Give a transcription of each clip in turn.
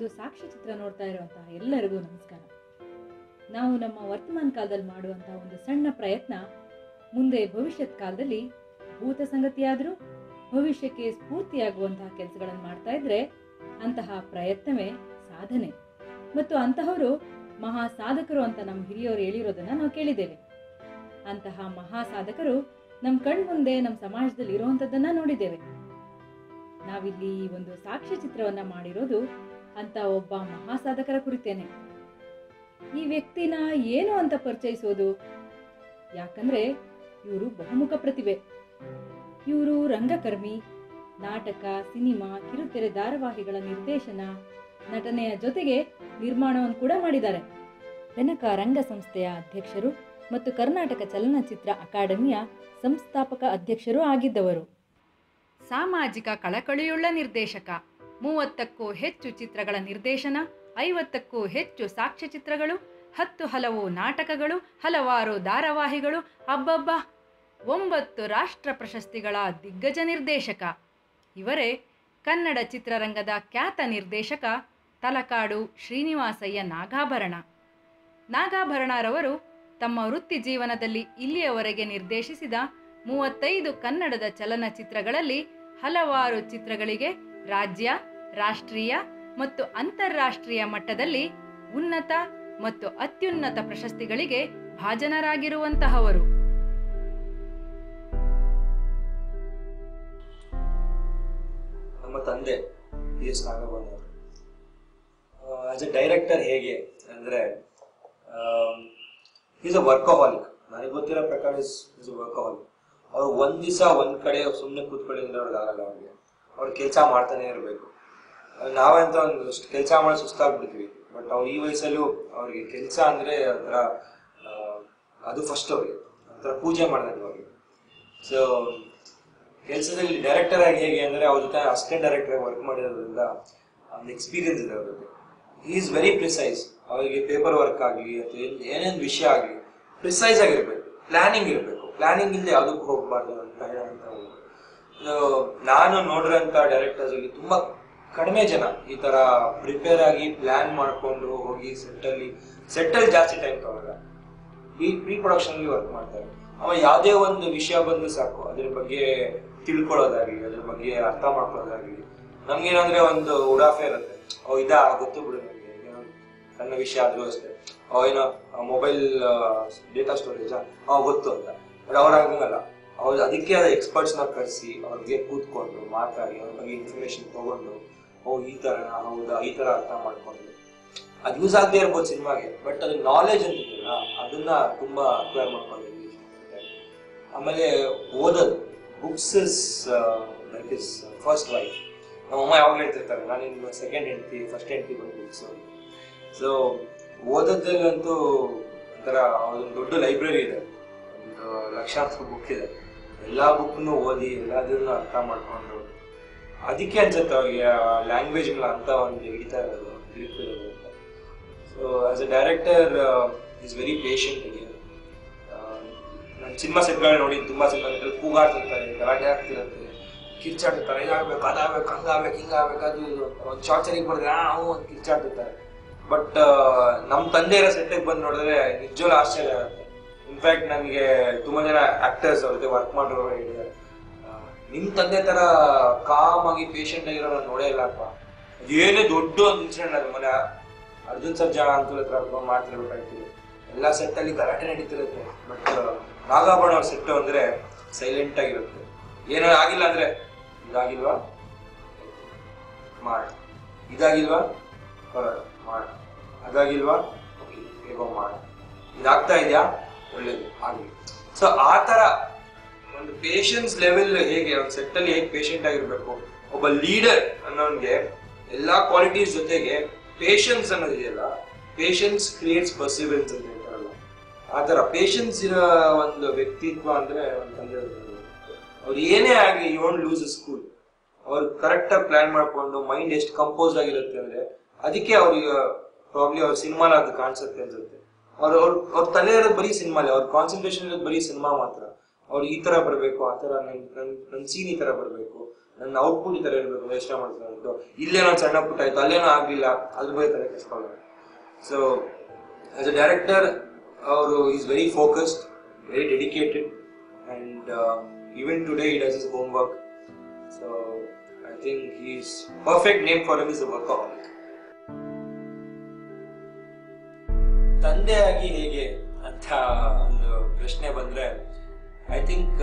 ಒಂದು ಸಾಕ್ಷ್ಯಚಿತ್ರ ನೋಡ್ತಾ ಇರುವಂತಹ ಎಲ್ಲರಿಗೂ ನಮಸ್ಕಾರ ನಾವು ನಮ್ಮ ವರ್ತಮಾನ ಕಾಲದಲ್ಲಿ ಮಾಡುವಂತಹ ಒಂದು ಸಣ್ಣ ಪ್ರಯತ್ನ ಮುಂದೆ ಭವಿಷ್ಯತ್ ಕಾಲದಲ್ಲಿ ಭೂತ ಸಂಗತಿಯಾದರೂ ಭವಿಷ್ಯಕ್ಕೆ ಸ್ಫೂರ್ತಿಯಾಗುವಂತಹ ಕೆಲಸಗಳನ್ನು ಮಾಡ್ತಾ ಇದ್ರೆ ಅಂತಹ ಪ್ರಯತ್ನವೇ ಸಾಧನೆ ಮತ್ತು ಅಂತಹವರು ಮಹಾ ಸಾಧಕರು ಅಂತ ನಮ್ಮ ಹಿರಿಯವರು ಹೇಳಿರೋದನ್ನ ನಾವು ಕೇಳಿದ್ದೇವೆ ಅಂತಹ ಮಹಾ ಸಾಧಕರು ನಮ್ಮ ಕಣ್ಮುಂದೆ ನಮ್ಮ ಸಮಾಜದಲ್ಲಿ ಇರುವಂತದ್ದನ್ನ ನೋಡಿದ್ದೇವೆ ನಾವಿಲ್ಲಿ ಈ ಒಂದು ಸಾಕ್ಷ್ಯ ಚಿತ್ರವನ್ನ ಮಾಡಿರೋದು ಅಂತ ಒಬ್ಬ ಮಹಾ ಸಾಧಕರ ಕುರಿತೇನೆ ಈ ವ್ಯಕ್ತಿನ ಏನು ಅಂತ ಪರಿಚಯಿಸೋದು ಯಾಕಂದ್ರೆ ಇವರು ಬಹುಮುಖ ಪ್ರತಿಭೆ ಇವರು ರಂಗಕರ್ಮಿ ನಾಟಕ ಸಿನಿಮಾ ಕಿರುತೆರೆ ಧಾರಾವಾಹಿಗಳ ನಿರ್ದೇಶನ ನಟನೆಯ ಜೊತೆಗೆ ನಿರ್ಮಾಣವನ್ನು ಕೂಡ ಮಾಡಿದ್ದಾರೆ ಬೆನಕ ರಂಗ ಸಂಸ್ಥೆಯ ಅಧ್ಯಕ್ಷರು ಮತ್ತು ಕರ್ನಾಟಕ ಚಲನಚಿತ್ರ ಅಕಾಡೆಮಿಯ ಸಂಸ್ಥಾಪಕ ಅಧ್ಯಕ್ಷರೂ ಆಗಿದ್ದವರು ಸಾಮಾಜಿಕ ಕಳಕಳಿಯುಳ್ಳ ನಿರ್ದೇಶಕ ಮೂವತ್ತಕ್ಕೂ ಹೆಚ್ಚು ಚಿತ್ರಗಳ ನಿರ್ದೇಶನ ಐವತ್ತಕ್ಕೂ ಹೆಚ್ಚು ಸಾಕ್ಷ್ಯಚಿತ್ರಗಳು ಹತ್ತು ಹಲವು ನಾಟಕಗಳು ಹಲವಾರು ಧಾರಾವಾಹಿಗಳು ಅಬ್ಬಬ್ಬ ಒಂಬತ್ತು ರಾಷ್ಟ್ರ ಪ್ರಶಸ್ತಿಗಳ ದಿಗ್ಗಜ ನಿರ್ದೇಶಕ ಇವರೇ ಕನ್ನಡ ಚಿತ್ರರಂಗದ ಖ್ಯಾತ ನಿರ್ದೇಶಕ ತಲಕಾಡು ಶ್ರೀನಿವಾಸಯ್ಯ ನಾಗಾಭರಣ ನಾಗಾಭರಣರವರು ತಮ್ಮ ವೃತ್ತಿ ಜೀವನದಲ್ಲಿ ಇಲ್ಲಿಯವರೆಗೆ ನಿರ್ದೇಶಿಸಿದ ಮೂವತ್ತೈದು ಕನ್ನಡದ ಚಲನಚಿತ್ರಗಳಲ್ಲಿ ಹಲವಾರು ಚಿತ್ರಗಳಿಗೆ ರಾಜ್ಯ ರಾಷ್ಟ್ರೀಯ ಮತ್ತು ಅಂತಾರಾಷ್ಟ್ರೀಯ ಮಟ್ಟದಲ್ಲಿ ಉನ್ನತ ಮತ್ತು ಅತ್ಯುನ್ನತ ಪ್ರಶಸ್ತಿಗಳಿಗೆ ಭಾಜನರಾಗಿರುವಂತಹವರು ನಮ್ಮ ತಂದೆ ಡಿ ಎಸ್ ನಾಗಭರಣ ಅವರು ಆಸ್ ಎ ಡೈರೆಕ್ಟರ್ ಹೇಗೆ ಅಂದರೆ ಈಸ್ ಅ ವರ್ಕಹಾಲಿಕ್ ನನಗೆ ಗೊತ್ತಿರೋ ಪ್ರಕಾರ ಇಸ್ ಇಸ್ ಅ ವರ್ಕಹಾಲಿಕ್ ಅವ್ರು ಒಂದು ದಿವಸ ಒಂದು ಕಡೆ ಸುಮ್ಮನೆ ಕೂತ್ಕೊಳ್ಳಿದ್ರೆ ಅವ್ರಿಗೆ ಆಗಲ್ಲ ಅವ್ರಿಗೆ ಅವ್ರು ಕೆಲಸ ಮಾಡ್ತಾನೆ ಇರಬೇಕು ನಾವಂತ ಒಂದು ಕೆಲಸ ಮಾಡಿ ಸುಸ್ತಾಗ್ಬಿಡ್ತೀವಿ ಬಟ್ ಅವ್ರು ಈ ವಯಸ್ಸಲ್ಲೂ ಅವ್ರಿಗೆ ಕೆಲಸ ಅಂದರೆ ಒಂಥರ ಆ, ಅದು ಫಸ್ಟ್ ಅವ್ರಿಗೆ ಒಂಥರ ಪೂಜೆ ಮಾಡಿದಂಗೆ ಅವ್ರಿಗೆ ಸೊ ಕೆಲಸದಲ್ಲಿ ಡೈರೆಕ್ಟರ್ ಆಗಿ ಹೇಗೆ ಅಂದರೆ ಅವ್ರ ಜೊತೆ ಅಸಿಸ್ಟೆಂಟ್ ಡೈರೆಕ್ಟರ್ ಆಗಿ ವರ್ಕ್ ಮಾಡಿರೋದ್ರಿಂದ ಒಂದು ಎಕ್ಸ್ಪೀರಿಯನ್ಸ್ ಇದೆ ಅವ್ರಿಗೆ ಈ ಈಸ್ ವೆರಿ ಪ್ರಿಸೈಸ್ ಅವರಿಗೆ ಪೇಪರ್ ವರ್ಕ್ ಆಗಲಿ ಅಥವಾ ಏನ್- ಏನೇನ್ ವಿಷಯ ಆಗಲಿ ಪ್ರಿಸೈಸ್ ಆಗಿರ್ಬೇಕು ಪ್ಲಾನಿಂಗ್ ಇರಬೇಕು ಪ್ಲಾನಿಂಗ್ ಇಲ್ಲದೆ ಯಾವುದಕ್ಕೂ ಹೋಗ್ಬಾರ್ದು ಅಂತ ಹೇಳೋಂಥ ಒಂದು So, ನಾನು ನೋಡಿರೋಂಥ ಡೈರೆಕ್ಟರ್ಸ್ ಅಲ್ಲಿ ತುಂಬಾ ಕಡಿಮೆ ಜನ ಈ ತರ ಪ್ರಿಪೇರ್ ಆಗಿ ಪ್ಲಾನ್ ಮಾಡ್ಕೊಂಡು ಹೋಗಿ ಸೆಟ್ಟಲ್ಲಿ ಸೆಟ್ಟಲ್ಲಿ ಜಾಸ್ತಿ ಟೈಮ್ ತಗೊಳ್ಳಲ್ಲ ಈ ಪ್ರೀ ಪ್ರೊಡಕ್ಷನ್ ಅಲ್ಲಿ ವರ್ಕ್ ಮಾಡ್ತಾರೆ ಅವ ಯಾವುದೇ ಒಂದು ವಿಷಯ ಬಂದು ಸಾಕು ಅದ್ರ ಬಗ್ಗೆ ತಿಳ್ಕೊಳ್ಳೋದಾಗ್ಲಿ ಅದ್ರ ಬಗ್ಗೆ ಅರ್ಥ ಮಾಡ್ಕೊಳ್ಳೋದಾಗ್ಲಿ ನಮ್ಗೇನಂದ್ರೆ ಒಂದು ಉಡಾಫೆ ಇರುತ್ತೆ ಓ ಇದಾ ಗೊತ್ತು ಬಿಡು ನಮ್ಗೆ ಏನೋ ಸಣ್ಣ ವಿಷಯ ಆದ್ರೂ ಅಷ್ಟೇ ಅವ ಏನೋ ಮೊಬೈಲ್ ಡೇಟಾ ಸ್ಟೋರೇಜ್ ಅವ ಗೊತ್ತು ಅಂತ ಬಟ್ ಅವ್ರು ಹಂಗಲ್ಲ ಅವ್ರು ಅದಕ್ಕೆ ಆದ ಎಕ್ಸ್ಪರ್ಟ್ಸ್ ನ ಕರೆಸಿ ಅವ್ರಿಗೆ ಕೂತ್ಕೊಂಡು ಮಾತಾಡಿ ಅವ್ರ ಬಗ್ಗೆ ಇನ್ಫಾರ್ಮೇಶನ್ ತಗೊಂಡು ಓ ಈ ತರ ಹೌದಾ ಈ ತರ ಅರ್ಥ ಮಾಡ್ಕೊಂಡು ಅದು ಯೂಸ್ ಆಗದೆ ಇರ್ಬೋದು ಸಿನಿಮಾಗೆ ಬಟ್ ಅದು ನಾಲೆಜ್ ಅಂತಿದ್ದಲ್ಲ ಅದನ್ನ ತುಂಬಾ ಅಕ್ವೈರ್ ಮಾಡ್ಕೊಂಡಿದ್ವಿ ಆಮೇಲೆ ಓದೋದು books is like is first wife ನಮ್ಮಮ್ಮ ಯಾವಾಗಲೂ ಹೇಳ್ತಿರ್ತಾರೆ ನಾನು ಇನ್ನು ಸೆಕೆಂಡ್ ಹೆಂಡ್ತಿ ಫಸ್ಟ್ ಹೆಂಡ್ತಿ ಬಂದು ಬುಕ್ಸ್ ಸೊ ಓದೋದ್ರಲ್ಲಂತೂ ಒಂಥರ ಒಂದು ದೊಡ್ಡ ಲೈಬ್ರರಿ ಇದೆ ಒಂದು ಲಕ್ಷಾಂತರ ಬುಕ್ ಇದೆ ಎಲ್ಲಾ ಬುಕ್ನು ಓದಿ ಎಲ್ಲದನ್ನು ಅರ್ಥ ಮಾಡ್ಕೊಂಡು ಅದಕ್ಕೆ ಅನ್ಸುತ್ತೆ ಅವ್ರಿಗೆ ಲ್ಯಾಂಗ್ವೇಜ್ ಅಂತ ಒಂದು ಹಿಡಿತಾ ಇರೋದು grip ಇರೋದು ಅಂತ so as a director is very patient ಇದೆ ನಾನು ಸಿನಿಮಾ ಸೆಟ್ಗಳನ್ನ ನೋಡಿ ತುಂಬಾ ಸಿನಿಮಾ ಸೆಟ್ಗಳು ಕೂಗಾಡ್ತಿರ್ತಾರೆ ಗಲಾಟೆ ಆಗ್ತಿರುತ್ತೆ ಕಿರ್ಚಾಡ್ತಿರ್ತಾರೆ ಇದಾಗ್ಬೇಕು ಅದಾಗ್ಬೇಕು ಹಂಗಾಗ್ಬೇಕು ಹಿಂಗಾಗ್ಬೇಕು ಅದು ಇದು ಒಂದು ಶಾರ್ಟ್ ಸರಿಗೆ ಬರೆದ್ರೆ ನಾವು ಒಂದು ಕಿರ್ಚಾಡ್ತಿರ್ತಾರೆ ಬಟ್ ನಮ್ಮ ತಂದೆ ಇರೋ ಸೆಟ್ಟಿಗೆ ಬಂದು ನೋಡಿದ್ರೆ ನಿಜವಾಗ್ಲೂ ಆಶ್ಚರ್ಯ ಆಗುತ್ತೆ ಇನ್ಫ್ಯಾಕ್ಟ್ ನನಗೆ ತುಂಬಾ ಜನ ಆಕ್ಟರ್ಸ್ ಅವ್ರ ಜೊತೆ ವರ್ಕ್ ಮಾಡಿರೋರು ಹೇಳಿದ್ದಾರೆ ಆ, ನಿಮ್ ತಂದೆ ತರ ಕಾಮ್ ಆಗಿ ಪೇಷಂಟ್ ಆಗಿರೋ ನಾನು ನೋಡೇ ಇಲ್ಲಪ್ಪ ಏನೇ ದೊಡ್ಡ ಒಂದು ಇನ್ಸಿಡೆಂಟ್ ಅದು ಮನೆ ಅರ್ಜುನ್ ಸರ್ಜಾ ಅಂತ ಹತ್ರ ಮಾಡ್ತಿರ್ಬೇಕಾಗ್ತದೆ ಎಲ್ಲ ಸೆಟ್ ಅಲ್ಲಿ ಗಲಾಟೆ ನಡೀತಿರುತ್ತೆ ಬಟ್ ನಾಗಾಭರಣ ಅವ್ರ ಸೆಟ್ ಅಂದ್ರೆ ಸೈಲೆಂಟ್ ಆಗಿರುತ್ತೆ ಏನೋ ಆಗಿಲ್ಲ ಅಂದ್ರೆ ಇದಾಗಿಲ್ವಾ ಮಾಡ ಇದಾಗಿಲ್ವಾ ಹೊರಡ ಮಾಡ ಅದಾಗಿಲ್ವಾ ಓಕೆ ಹೇಗೋ ಮಾಡ ಇದಾಗ್ತಾ ಇದೆಯಾ ಒಳ್ಳೇದು ಆಗಲಿ ಸೊ ಆ ತರ ಒಂದು ಪೇಷನ್ಸ್ ಲೆವೆಲ್ ಹೇಗೆ ಒಂದು ಸೆಟ್ ಅಲ್ಲಿ ಹೇಗೆ ಪೇಷಂಟ್ ಆಗಿರ್ಬೇಕು ಒಬ್ಬ ಲೀಡರ್ ಅನ್ನೋನ್ಗೆ ಎಲ್ಲಾ ಕ್ವಾಲಿಟೀಸ್ ಜೊತೆಗೆ ಪೇಷನ್ಸ್ ಅನ್ನೋದಿದೆಯಲ್ಲ ಪೇಷನ್ಸ್ ಕ್ರಿಯೇಟ್ಸ್ ಪರ್ಸಿವೆನ್ಸ್ ಅಂತ ಹೇಳ್ತಾರಲ್ಲ ಆ ತರ ಪೇಷನ್ಸ್ ಇರೋ ಒಂದು ವ್ಯಕ್ತಿತ್ವ ಅಂದ್ರೆ ಒಂದು ತಂದೆ ಅವ್ರು ಏನೇ ಆಗಲಿ ಯು ವಾಂಟ್ ಲೂಸ್ ಸ್ಕೂಲ್ ಅವ್ರು ಕರೆಕ್ಟ್ ಆಗಿ ಪ್ಲಾನ್ ಮಾಡ್ಕೊಂಡು ಮೈಂಡ್ ಎಷ್ಟು ಕಂಪೋಸ್ ಆಗಿರುತ್ತೆ ಅಂದ್ರೆ ಅದಕ್ಕೆ ಅವ್ರಿಗೆ ಪ್ರಾಬ್ಲಿ ಅವ್ರ ಸಿನಿಮಾನ ಅದು ಕಾಣಿಸುತ್ತೆ ಅನ್ಸುತ್ತೆ ಅವ್ರ ಅವ್ರ ಅವ್ರ ತಲೆ ಇರೋದು ಬರೀ ಸಿನಿಮಾಲೆ ಅವ್ರ ಕಾನ್ಸಂಟ್ರೇಷನ್ ಇರೋದು ಬರೀ ಸಿನಿಮಾ ಮಾತ್ರ ಅವ್ರು ಈ ತರ ಬರಬೇಕು ಆ ತರ ನನ್ ನನ್ ನನ್ ಸೀನ್ ಈ ತರ ಬರಬೇಕು ನನ್ನ ಔಟ್ಪುಟ್ ಈ ತರ ಇರ್ಬೇಕು ಯೋಚನೆ ಮಾಡ್ತಾರೆ ಅಂದ್ಬಿಟ್ಟು ಇಲ್ಲೇನೋ ಸಣ್ಣ ಪುಟ್ಟ ಆಯ್ತು ಅಲ್ಲೇನೋ ಆಗ್ಲಿಲ್ಲ ಅದ್ರ ಬಗ್ಗೆ ತಲೆ ಕೆಡಿಸ್ಕೊಳ್ಳೋದು ಸೊ ಆಸ್ ಅ ಡೈರೆಕ್ಟರ್ ಅವರು is very focused very dedicated and even today he does his homework so I think is perfect name for him his work ತಂದೆಯಾಗಿ ಹೇಗೆ ಅಂತ ಒಂದು ಪ್ರಶ್ನೆ ಬಂದ್ರೆ ಐ ಥಿಂಕ್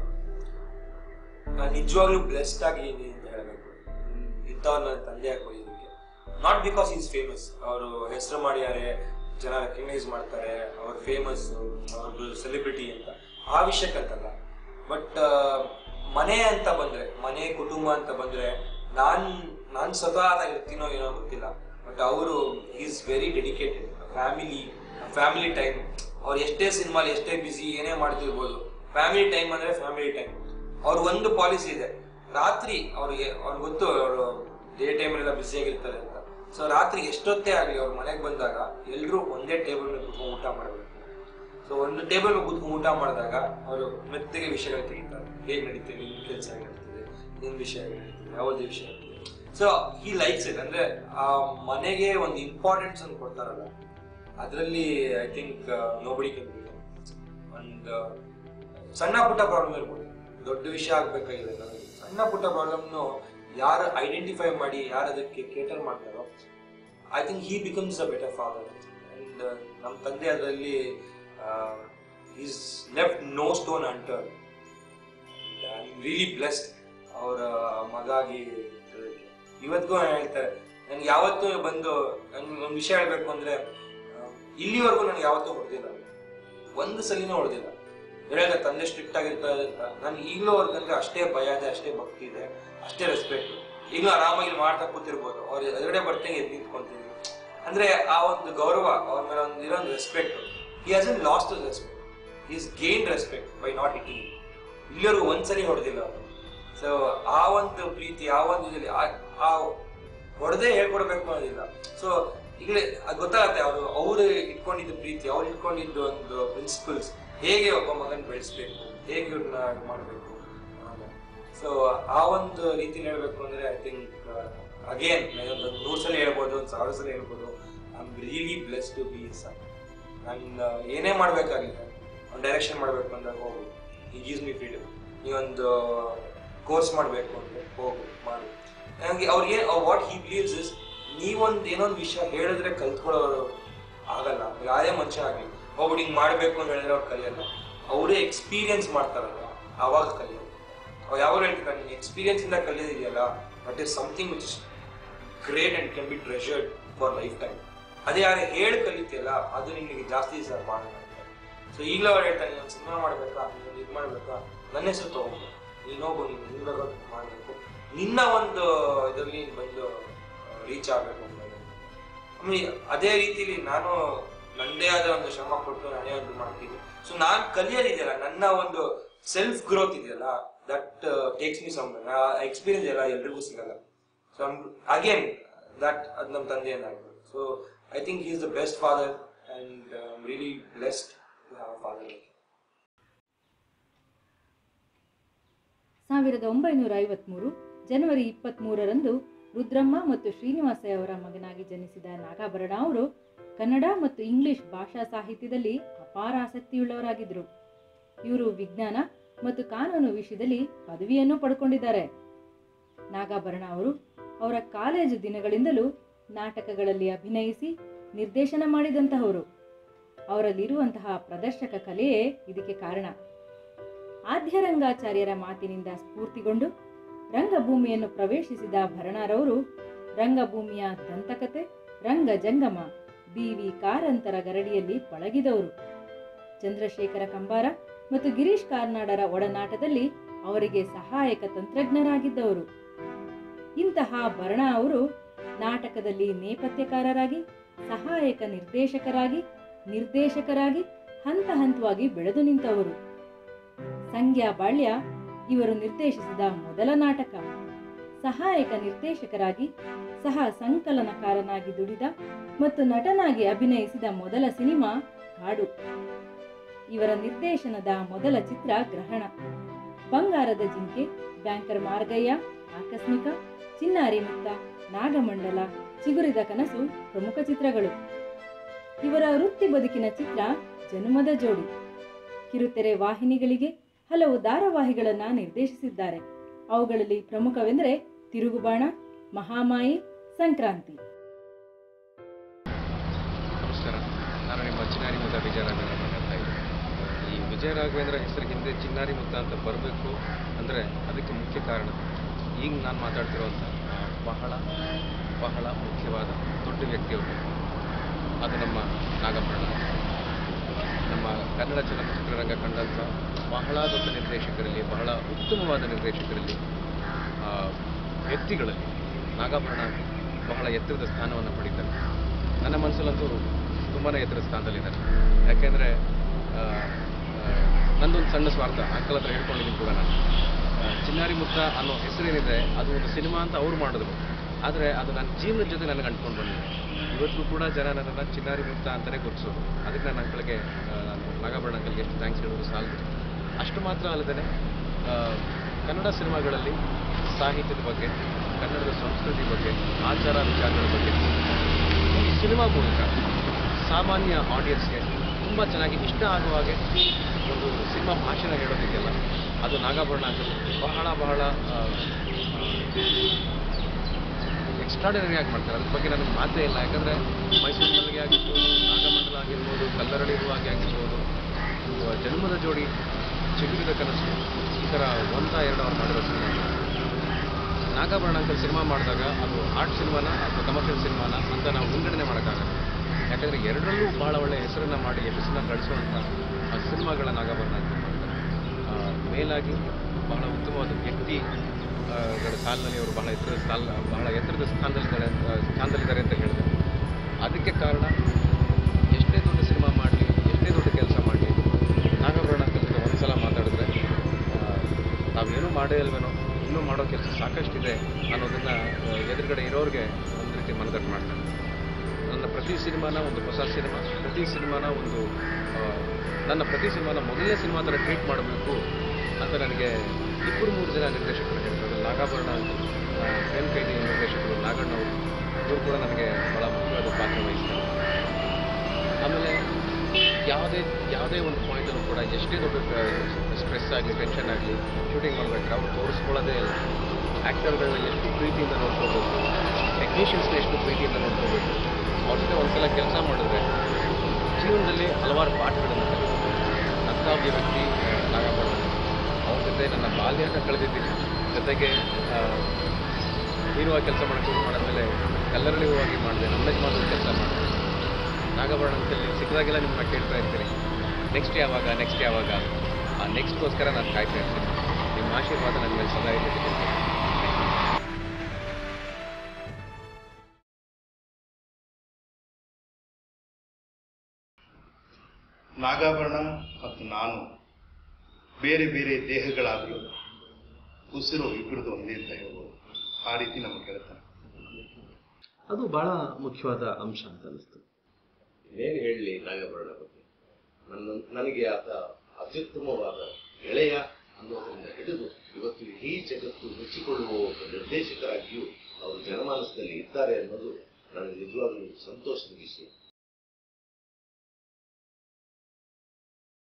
ನಿಜವಾಗ್ಲೂ ಬ್ಲೆಸ್ಡ್ ಆಗಿದ್ದೀನಿ ಅಂತ ಹೇಳಬೇಕು ಇಂಥವ್ರು ನನ್ನ ತಂದೆ ಹಾಕೋದಕ್ಕೆ ನಾಟ್ ಬಿಕಾಸ್ ಈಸ್ ಫೇಮಸ್ ಅವರು ಹೆಸರು ಮಾಡಿದ್ದಾರೆ ಜನ ರೆಕಗ್ನೈಸ್ ಮಾಡ್ತಾರೆ ಅವ್ರು ಫೇಮಸ್ ಅವ್ರದ್ದು ಸೆಲೆಬ್ರಿಟಿ ಅಂತ ಆ ವಿಷಯಕ್ಕಂತಲ್ಲ ಬಟ್ ಮನೆ ಅಂತ ಬಂದ್ರೆ ಮನೆ ಕುಟುಂಬ ಅಂತ ಬಂದ್ರೆ ನಾನ್ ನಾನ್ ಸ್ವತಃ ಇರ್ತೀನೋ ಏನೋ ಗೊತ್ತಿಲ್ಲ ಬಟ್ ಅವರು is very dedicated family family time ಅವ್ರು ಎಷ್ಟೇ ಸಿನಿಮಾಲಿ ಎಷ್ಟೇ ಬಿಸಿ ಏನೇ ಮಾಡ್ತಿರ್ಬೋದು ಫ್ಯಾಮಿಲಿ ಟೈಮ್ ಅಂದ್ರೆ ಫ್ಯಾಮಿಲಿ ಟೈಮ್ ಅವ್ರ ಒಂದು ಪಾಲಿಸಿ ಇದೆ ರಾತ್ರಿ ಅವ್ರಿಗೆ ಅವ್ರಿಗೆ ಗೊತ್ತು ಅವರು ಡೇ ಟೈಮಲ್ಲೆಲ್ಲ ಬ್ಯುಸಿ ಆಗಿರ್ತಾರೆ ಅಂತ ಸೊ ರಾತ್ರಿ ಎಷ್ಟೊತ್ತೇ ಆಗಲಿ ಅವ್ರ ಮನೆಗೆ ಬಂದಾಗ ಎಲ್ಲರೂ ಒಂದೇ ಟೇಬಲ್ ಮೇಲೆ ಕುತ್ಕೊಂಡು ಊಟ ಮಾಡಬೇಕು ಸೊ ಒಂದು ಟೇಬಲ್ ಕೂತ್ಕೊಂಡು ಊಟ ಮಾಡಿದಾಗ ಅವರು ಮೆತ್ತಗೆ ವಿಷಯಗಳು ತೆಗಿತಾರೆ ಹೇಗೆ ನಡೀತದೆ ನಿನ್ ಕೆಲಸ ಹೇಗೆ ನಡೀತದೆ ನಿನ್ ವಿಷಯ ಹೇಗೆ ನಡೀತದೆ ಯಾವುದೇ ವಿಷಯ ನಡೀತದೆ ಸೊ ಈ ಲೈಕ್ಸ್ ಇಟ್ ಅಂದ್ರೆ ಆ ಮನೆಗೆ ಒಂದು ಇಂಪಾರ್ಟೆನ್ಸ್ ಅನ್ನು ಕೊಡ್ತಾರಲ್ಲ ಅದರಲ್ಲಿ ಐ ಥಿಂಕ್ ನೋಬಡಿ ಕೆನ್ ಒಂದು ಸಣ್ಣ ಪುಟ್ಟ ಪ್ರಾಬ್ಲಮ್ ಇರ್ಬೋದು ದೊಡ್ಡ ವಿಷಯ ಆಗ್ಬೇಕಾಗಿಲ್ಲ ನನಗೆ. ಸಣ್ಣ ಪುಟ್ಟ ಪ್ರಾಬ್ಲಮ್ನು ಯಾರು ಐಡೆಂಟಿಫೈ ಮಾಡಿ ಯಾರು ಅದಕ್ಕೆ ಕೇಟರ್ ಮಾಡ್ತಾರೋ I think he becomes a better father and ನಮ್ಮ ತಂದೆ ಅದರಲ್ಲಿ is left no stone unturned I really blessed ಅವರ ಮಗಾಗಿ ಇರೋದಕ್ಕೆ. ಇವತ್ತಿಗೂ ನಾನು ಹೇಳ್ತಾರೆ ನನ್ಗೆ ಯಾವತ್ತೂ ಬಂದು ನನ್ಗೆ ಒಂದು ವಿಷಯ ಹೇಳ್ಬೇಕು ಅಂದ್ರೆ ಆ, ಇಲ್ಲಿವರೆಗೂ ನನಗೆ ಯಾವತ್ತೂ ಹೊಡೆದಿಲ್ಲ ಒಂದು ಸಲಿನೂ ಹೊಡೆದಿಲ್ಲ ಹೇಳಿದ್ರೆ ತಂದೆ ಸ್ಟ್ರಿಕ್ಟ್ ಆಗಿರ್ತಾರೆ ಅಂತ ನಾನು ಈಗಲೂ ಅವ್ರಿಗೆ ಅಷ್ಟೇ ಭಯ ಇದೆ ಅಷ್ಟೇ ಭಕ್ತಿ ಇದೆ ಅಷ್ಟೇ ರೆಸ್ಪೆಕ್ಟ್ ಈಗಲೂ ಆರಾಮಾಗಿ ಇಲ್ಲಿ ಮಾಡ್ತಾ ಕೂತಿರ್ಬೋದು ಅವ್ರು ಎದುರುಗಡೆ ಬರ್ತಂಗೆ ಎದ್ದು ನಿಂತ್ಕೊಂತೀನಿ ಅಂದ್ರೆ ಆ ಒಂದು ಗೌರವ ಅವ್ರ ಮೇಲೆ ಒಂದು ಇರೋ ಒಂದು respect he hasn't lost respect is gain respect by not hitting ಇಲ್ಲಿವರೆಗೂ ಒಂದ್ಸಲಿ ಹೊಡೆದಿಲ್ಲ ಅವರು ಸೊ ಆ ಒಂದು ಪ್ರೀತಿ ಆ ಒಂದು ಇದ್ರಲ್ಲಿ ಆ- ಆ ಹೊಡೆದೇ ಹೇಳ್ಕೊಡ್ಬೇಕು ಅನ್ನೋದಿಲ್ಲ ಸೊ ಈಗಲೇ ಅದು ಗೊತ್ತಾಗತ್ತೆ ಅವರು ಅವರು ಇಟ್ಕೊಂಡಿದ್ದ ಪ್ರೀತಿ ಅವ್ರು ಇಟ್ಕೊಂಡಿದ್ದ ಒಂದು ಪ್ರಿನ್ಸಿಪಲ್ಸ್ ಹೇಗೆ ಒಬ್ಬ ಮಗನ್ ಬೆಳೆಸ್ಬೇಕು ಹೇಗೆ ಇವ್ರನ್ನ ಮಾಡಬೇಕು ಸೊ ಆ ಒಂದು ರೀತಿಲಿ ಹೇಳ್ಬೇಕು ಅಂದ್ರೆ ಐ ಥಿಂಕ್ ಅಗೇನ್ ಒಂದು ನೂರು ಸಲ ಹೇಳ್ಬೋದು ಒಂದು ಸಾವಿರ ಸಲ ಹೇಳ್ಬೋದು I am really bless to be son ನಾನು ಏನೇ ಮಾಡ್ಬೇಕಾಗಿಲ್ಲ ಒಂದು ಡೈರೆಕ್ಷನ್ ಮಾಡಬೇಕು ಅಂದಾಗ ಹೋಗು ಈ ಗೀಸ್ ಮಿ ಫ್ರೀಡಮ್ ನೀವೊಂದು ಕೋರ್ಸ್ ಮಾಡಬೇಕು ಅಂದ್ರೆ ಹೋಗು ಮಾಡು ನನಗೆ ಅವ್ರಿಗೆ ವಾಟ್ ಹಿ ಬಿಲೀವ್ಸ್ ಇಸ್ ನೀವೊಂದು ಏನೊಂದು ವಿಷಯ ಹೇಳಿದ್ರೆ ಕಲ್ತ್ಕೊಳ್ಳೋರು ಆಗಲ್ಲ ಯಾವುದೇ ಮನುಷ್ಯ ಆಗಲಿ ಹೋಗ್ಬಿಟ್ಟು ಹಿಂಗೆ ಮಾಡಬೇಕು ಅಂತ ಹೇಳಿದ್ರೆ ಅವ್ರು ಕಲಿಯಲ್ಲ ಅವರೇ ಎಕ್ಸ್ಪೀರಿಯನ್ಸ್ ಮಾಡ್ತಾರಲ್ಲ ಆವಾಗ ಕಲಿಯೋದು ಅವ್ರು ಯಾವಾಗ ಹೇಳ್ತಾರೆ ನೀನು ಎಕ್ಸ್ಪೀರಿಯನ್ಸ್ ಇಂದ ಕಲಿಯೋದಿದೆಯಲ್ಲ but is something which is great and can be treasured for lifetime ಅದೇ ಯಾರು ಹೇಳಿ ಕಲಿತೀಯಲ್ಲ ಅದು ನಿಮಗೆ ಜಾಸ್ತಿ ದಿವಸ ಮಾಡೋಣ ಸೊ ಈಗಲೂ ಅವ್ರು ಹೇಳ್ತಾರೆ ನೀನು ಸಿನಿಮಾ ಮಾಡ್ಬೇಕಾ ನೀನು ಇದು ಮಾಡ್ಬೇಕಾ ನನ್ನ ಹೆಸರು ತಗೊಂಡು ನೀನು ಹೋಗು ನೀನು ನಿನ್ನ ಮಾಡಬೇಕು ನಿನ್ನ ಒಂದು ಇದರಲ್ಲಿ ನೀನು ಬಂದು ರೀಚ್ ಆಗಬೇಕು ಅಂತ ಆಮೇಲೆ ಅದೇ ರೀತಿಲಿ ನಾನು ನನ್ನದೇ ಆದ ಒಂದು ಶ್ರಮ ಕೊಟ್ಟು ನಾನೇ ಒಂದು ಮಾಡ್ತೀನಿ ಸೊ ನಾನು ಕಲಿಯೋದಿದೆಯಲ್ಲ ನನ್ನ ಒಂದು ಸೆಲ್ಫ್ ಗ್ರೋತ್ ಇದೆಯಲ್ಲ that takes me some experience ಎಲ್ಲ ಎಲ್ರಿಗೂ ಸಿಗಲ್ಲ ಸೊ ಅಗೇನ್ ದಟ್ ಅದು ನಮ್ಮ ತಂದೆಯಿಂದ ಆಗ್ಬೋದು so I think is the best father and really blessed to have father ಸಾವಿರದ ಒಂಬೈನೂರ ಐವತ್ಮೂರು ಜನವರಿ ಇಪ್ಪತ್ತ್ಮೂರರಂದು ರುದ್ರಮ್ಮ ಮತ್ತು ಶ್ರೀನಿವಾಸಯ್ಯ ಅವರ ಮಗನಾಗಿ ಜನಿಸಿದ ನಾಗಾಭರಣ ಅವರು ಕನ್ನಡ ಮತ್ತು ಇಂಗ್ಲಿಷ್ ಭಾಷಾ ಸಾಹಿತ್ಯದಲ್ಲಿ ಅಪಾರ ಆಸಕ್ತಿಯುಳ್ಳವರಾಗಿದ್ದರು ಇವರು ವಿಜ್ಞಾನ ಮತ್ತು ಕಾನೂನು ವಿಷಯದಲ್ಲಿ ಪದವಿಯನ್ನು ಪಡ್ಕೊಂಡಿದ್ದಾರೆ ನಾಗಾಭರಣ ಅವರು ಅವರ ಕಾಲೇಜು ದಿನಗಳಿಂದಲೂ ನಾಟಕಗಳಲ್ಲಿ ಅಭಿನಯಿಸಿ ನಿರ್ದೇಶನ ಮಾಡಿದಂತಹವರು ಅವರಲ್ಲಿರುವಂತಹ ಪ್ರದರ್ಶಕ ಕಲೆಯೇ ಇದಕ್ಕೆ ಕಾರಣ ಆದ್ಯರಂಗಾಚಾರ್ಯರ ಮಾತಿನಿಂದ ಸ್ಫೂರ್ತಿಗೊಂಡು ರಂಗಭೂಮಿಯನ್ನು ಪ್ರವೇಶಿಸಿದ ಭರಣರವರು ರಂಗಭೂಮಿಯ ದಂತಕತೆ ರಂಗ ಜಂಗಮ ಬಿ ವಿ ಕಾರಂತರ ಗರಡಿಯಲ್ಲಿ ಪಳಗಿದವರು ಚಂದ್ರಶೇಖರ ಕಂಬಾರ ಮತ್ತು ಗಿರೀಶ್ ಕಾರ್ನಾಡರ ಒಡನಾಟದಲ್ಲಿ ಅವರಿಗೆ ಸಹಾಯಕ ತಂತ್ರಜ್ಞರಾಗಿದ್ದವರು ಇಂತಹ ಭರಣ ಅವರು ನಾಟಕದಲ್ಲಿ ನೇಪಥ್ಯಕಾರರಾಗಿ ಸಹಾಯಕ ನಿರ್ದೇಶಕರಾಗಿ ನಿರ್ದೇಶಕರಾಗಿ ಹಂತ ಹಂತವಾಗಿ ಬೆಳೆದು ನಿಂತವರು ಸಂಗ್ಯಾ ಬಾಳ್ಯ ಇವರು ನಿರ್ದೇಶಿಸಿದ ಮೊದಲ ನಾಟಕ ಸಹಾಯಕ ನಿರ್ದೇಶಕರಾಗಿ ಸಹ ಸಂಕಲನಕಾರನಾಗಿ ದುಡಿದ ಮತ್ತು ನಟನಾಗಿ ಅಭಿನಯಿಸಿದ ಮೊದಲ ಸಿನಿಮಾ ಕಾಡು ಇವರ ನಿರ್ದೇಶನದ ಮೊದಲ ಚಿತ್ರ ಗ್ರಹಣ ಬಂಗಾರದ ಜಿಂಕೆ ಬ್ಯಾಂಕರ್ ಮಾರ್ಗಯ್ಯ ಆಕಸ್ಮಿಕ ಚಿನ್ನಾರಿ ಮುತ್ತ ನಾಗಮಂಡಲ ಚಿಗುರಿದ ಕನಸು ಪ್ರಮುಖ ಚಿತ್ರಗಳು ಇವರ ವೃತ್ತಿ ಬದುಕಿನ ಚಿತ್ರ ಜನ್ಮದ ಜೋಡಿ ಕಿರುತೆರೆ ವಾಹಿನಿಗಳಿಗೆ ಹಲವು ಧಾರಾವಾಹಿಗಳನ್ನು ನಿರ್ದೇಶಿಸಿದ್ದಾರೆ ಅವುಗಳಲ್ಲಿ ಪ್ರಮುಖವೆಂದರೆ ತಿರುಗುಬಾಣ ಮಹಾಮಾಯಿ ಸಂಕ್ರಾಂತಿ ನಮಸ್ಕಾರ ನಾನು ನಿಮ್ಮ ಚಿನ್ನಾರಿ ಮುದ್ದ ವಿಜಯ ರಾಘವೇಂದ್ರ ಮಾತಾಡ್ತಾ ಇದ್ದೀನಿ ಈ ವಿಜಯ ರಾಘವೇಂದ್ರ ಹೆಸರು ಹಿಂದೆ ಚಿನ್ನಾರಿ ಮುದ್ದ ಅಂತ ಬರಬೇಕು ಅಂದರೆ ಅದಕ್ಕೆ ಮುಖ್ಯ ಕಾರಣ ಈಗ ನಾನು ಮಾತಾಡ್ತಿರೋಂಥ ಆ, ಬಹಳ ಬಹಳ ಮುಖ್ಯವಾದ ದೊಡ್ಡ ವ್ಯಕ್ತಿಯವರು ಅದು ನಮ್ಮ ನಾಗಭರಣ ನಮ್ಮ ಕನ್ನಡ ಚಲನಚಿತ್ರರಂಗ ಕಂಡಂಥ ಬಹಳ ದೊಡ್ಡ ನಿರ್ದೇಶಕರಲ್ಲಿ ಬಹಳ ಉತ್ತಮವಾದ ನಿರ್ದೇಶಕರಲ್ಲಿ ಆ, ವ್ಯಕ್ತಿಗಳಲ್ಲಿ ನಾಗಾಭರಣ ಬಹಳ ಎತ್ತರದ ಸ್ಥಾನವನ್ನು ಪಡೀತಾರೆ ನನ್ನ ಮನಸ್ಸಲ್ಲಂತೂ ತುಂಬಾ ಎತ್ತರದ ಸ್ಥಾನದಲ್ಲಿದ್ದಾರೆ ಯಾಕೆಂದರೆ ನಂದೊಂದು ಸಣ್ಣ ಸ್ವಾರ್ಥ ಅಂಕಲ್ ಹತ್ರ ಹೇಳ್ಕೊಂಡಿದ್ದೀನಿ ಕೂಡ ನಾನು ಆ, ಚಿನ್ನಾರಿ ಮುತ್ತ ಅನ್ನೋ ಹೆಸರೇನಿದೆ ಅದು ಒಂದು ಸಿನಿಮಾ ಅಂತ ಅವ್ರು ಮಾಡಿದ್ರು ಆದರೆ ಅದು ನನ್ನ ಜೀವನದ ಜೊತೆ ನನಗೆ ಅಂಟ್ಕೊಂಡು ಬಂದಿದೆ ಇವತ್ತು ಕೂಡ ಜನ ನನ್ನನ್ನು ಚಿನ್ನಾರಿ ಮುತ್ತ ಅಂತಲೇ ಗುರುತಿಸೋದು ಅದಕ್ಕೆ ನನ್ನ ಅಂಕಲ್ಗೆ ಆ, ನಾನು ನಾಗಾಭರಣ ಅಂಕಲ್ಗೆ ಎಷ್ಟು ಥ್ಯಾಂಕ್ಸ್ ಹೇಳೋದು ಸಾಲದು ಅಷ್ಟು ಮಾತ್ರ ಅಲ್ಲದೆ ಕನ್ನಡ ಸಿನಿಮಾಗಳಲ್ಲಿ ಸಾಹಿತ್ಯದ ಬಗ್ಗೆ ಕನ್ನಡದ ಸಂಸ್ಕೃತಿ ಬಗ್ಗೆ ಆಚಾರ ವಿಚಾರಗಳ ಬಗ್ಗೆ ಈ ಸಿನಿಮಾ ಮೂಲಕ ಸಾಮಾನ್ಯ ಆಡಿಯನ್ಸ್ಗೆ ತುಂಬ ಚೆನ್ನಾಗಿ ಇಷ್ಟ ಆಗುವ ಹಾಗೆ ಒಂದು ಸಿನಿಮಾ ಭಾಷಣ ಹೇಳೋದಕ್ಕೆಲ್ಲ ಅದು ನಾಗಾಭರಣ ಅಂತ ಬಹಳ ಬಹಳ ಎಕ್ಸ್ಟ್ರಾಡಿನರಿ ಆಗಿ ಮಾಡ್ತಾರೆ ಅದ್ರ ಬಗ್ಗೆ ನನಗೆ ಮಾತೇ ಇಲ್ಲ ಯಾಕಂದರೆ ಮೈಸೂರು ಮಲ್ಲಿಗೆ ಆಗಿರ್ಬೋದು ನಾಗಮಂಡಲ ಆಗಿರ್ಬೋದು ಕಲ್ಲರಳಿ ಹೂವಾಗಿ ಆಗಿರ್ಬೋದು ಅಥವಾ ಜನ್ಮದ ಜೋಡಿ ಚಿಗುರಿದ ಕನಸು ಈ ಥರ ಒಂದ ಎರಡು ಅವ್ರು ಮಾಡಿರೋ ಸಿನಿಮಾ ನಾಗಾಭರಣ ಅಂಕಲ್ ಸಿನಿಮಾ ಮಾಡಿದಾಗ ಅದು ಆರ್ಟ್ ಸಿನಿಮಾನ ಅಥವಾ ಕಮರ್ಷಿಯಲ್ ಸಿನಿಮಾನ ಅಂತ ನಾವು ವಿಂಗಡಣೆ ಮಾಡೋಕ್ಕಾಗಲ್ಲ ಯಾಕಂದರೆ ಎರಡರಲ್ಲೂ ಭಾಳ ಒಳ್ಳೆಯ ಹೆಸರನ್ನು ಮಾಡಿ ಯಶಸ್ಸನ್ನ ಗಳಿಸುವಂಥ ಆ ಸಿನಿಮಾಗಳ ನಾಗಾಭರಣ ಅಂತ ಮಾಡ್ತಾರೆ ಆ, ಮೇಲಾಗಿ ಬಹಳ ಉತ್ತಮವಾದ ವ್ಯಕ್ತಿ ಆ, ಗಳ ಸಾಲಿನಲ್ಲಿ ಅವರು ಬಹಳ ಎತ್ತರದ ಸಾಲ ಬಹಳ ಎತ್ತರದ ಸ್ಥಾನದಲ್ಲಿದ್ದಾರೆ ಅಂತ- ಸ್ಥಾನದಲ್ಲಿದ್ದಾರೆ ಅಂತ ಹೇಳಿದೆ ಅದಕ್ಕೆ ಕಾರಣ ಎಷ್ಟೇ ದೊಡ್ಡ ಸಿನಿಮಾ ಮಾಡಲಿ ಎಷ್ಟೇ ದೊಡ್ಡ ಕೆಲಸ ಮಾಡಲಿ ನಾಗಾಭರಣ ಅಂಕಲ್ ಜೊತೆ ಒಂದ್ಸಲ ಮಾತಾಡಿದ್ರೆ ಆ, ನಾವೇನೂ ಮಾಡೇ ಇಲ್ವೇನೋ ಇನ್ನೂ ಮಾಡೋ ಕೆಲಸ ಸಾಕಷ್ಟಿದೆ ಅನ್ನೋದನ್ನು ಎದುರುಗಡೆ ಇರೋರಿಗೆ ಒಂದು ರೀತಿ ಮನದಟ್ಟು ಮಾಡ್ತಾರೆ ನನ್ನ ಪ್ರತಿ ಸಿನಿಮಾನ ಒಂದು ಹೊಸ ಸಿನಿಮಾ ಪ್ರತಿ ಸಿನಿಮಾನ ಒಂದು ಆ, ನನ್ನ ಪ್ರತಿ ಸಿನಿಮಾನ ಮೊದಲನೇ ಸಿನಿಮಾ ಥರ ಟ್ರೀಟ್ ಮಾಡಬೇಕು ಅಂತ ನನಗೆ ಇಬ್ಬರು ಮೂರು ಜನ ನಿರ್ದೇಶಕರು ಹೇಳ್ತಾರೆ ನಾಗಾಭರಣ ಅಂತ ಆ, ಪ್ರೇಮ್ ಕೈದಿ ನಿರ್ದೇಶಕರು ನಾಗಣ್ಣ ಅವರು ಇವರು ಕೂಡ ನನಗೆ ಭಾಳ ಮುಖ್ಯವಾದ ಪಾತ್ರ ವಹಿಸ್ತಾರೆ ಆಮೇಲೆ ಯಾವುದೇ ಯಾವುದೇ ಒಂದು ಪಾಯಿಂಟಲ್ಲೂ ಕೂಡ ಎಷ್ಟೇ ದೊಡ್ಡ ಸ್ಟ್ರೆಸ್ ಆಗಲಿ ಟೆನ್ಷನ್ ಆಗಲಿ ಶೂಟಿಂಗ್ ಮಾಡಬೇಕಾದ್ರೆ ಅವ್ರು ತೋರಿಸ್ಕೊಳ್ಳೋದೇ ಇಲ್ಲ ಆ್ಯಕ್ಟರ್ಗಳನ್ನ ಎಷ್ಟು ಪ್ರೀತಿಯಿಂದ ನೋಡ್ಕೋಬೇಕು ಟೆಕ್ನಿಷಿಯನ್ಸ್ನ ಎಷ್ಟು ಪ್ರೀತಿಯಿಂದ ನೋಡ್ಕೋಬೇಕು ಅವ್ರ ಜೊತೆ ಒಂದ್ಸಲ ಕೆಲಸ ಮಾಡಿದ್ರೆ ಜೀವನದಲ್ಲಿ ಹಲವಾರು ಪಾಠಗಳನ್ನು ಕಲಿಬೇಕು ಅಂಥ ಒಬ್ಬ ವ್ಯಕ್ತಿ ಆ, ನಾಗಭರಣ ಅವ್ರ ಜೊತೆ ನನ್ನ ಬಾಲ್ಯನ ಕಳೆದಿದ್ದೀನಿ ಜೊತೆಗೆ ಆ, ಹೀರೋವಾಗಿ ಕೆಲಸ ಮಾಡೋಕ್ಕೆ ಶುರು ಮಾಡಿದ್ಮೇಲೆ ಕಲ್ಲರಳಿ ಹೂವಾಗಿ ಮಾಡಿದೆ ನಮ್ಮ ಯಜಮಾನರು ಕೆಲಸ ಮಾಡಿದೆ ನಾಗಭರಣ ಅಂತಲ್ಲಿ ಸಿಕ್ಕಿದಾಗೆಲ್ಲ ನಿಮ್ಮನ್ನ ಕೇಳ್ತಾ ಇರ್ತೀನಿ ನೆಕ್ಸ್ಟ್ ಯಾವಾಗ ನೆಕ್ಸ್ಟ್ ಯಾವಾಗ ಆ ನೆಕ್ಸ್ಟ್ಗೋಸ್ಕರ ನಾನು ಕಾಯ್ತಾ ಇರ್ತೀನಿ ನಿಮ್ಮ ಆಶೀರ್ವಾದ ನನ್ನ ಮೇಲೆ ಸದಾ ಇರಲಿ ನಾಗಾಭರಣ ಮತ್ತು ನಾನು ಬೇರೆ ಬೇರೆ ದೇಹಗಳಾದರೂ ಉಸಿರು ಇಬ್ಬರದು ಒಂದೇ ಅಂತ ಹೇಳ್ಬೋದು ಆ ರೀತಿ ನಮ್ಮ ಗೆಳೆತನ ಅದು ಬಹಳ ಮುಖ್ಯವಾದ ಅಂಶ ಅಂತ ಅನಿಸ್ತು ಏನು ಹೇಳಲಿ ನಾಗಭರಣ ಬಗ್ಗೆ ನನ್ನ ನನಗೆ ಆತ ಅತ್ಯುತ್ತಮವಾದ ಗೆಳೆಯ ಅನ್ನೋದರಿಂದ ಹಿಡಿದು ಇವತ್ತು ಇಡೀ ಜಗತ್ತು ಮೆಚ್ಚಿಕೊಳ್ಳುವ ಒಬ್ಬ ನಿರ್ದೇಶಕರಾಗಿಯೂ ಅವರು ಜನಮಾನಸದಲ್ಲಿ ಇದ್ದಾರೆ ಅನ್ನೋದು ನನಗೆ ನಿಜವಾಗ್ಲೂ ಸಂತೋಷದ ವಿಷಯ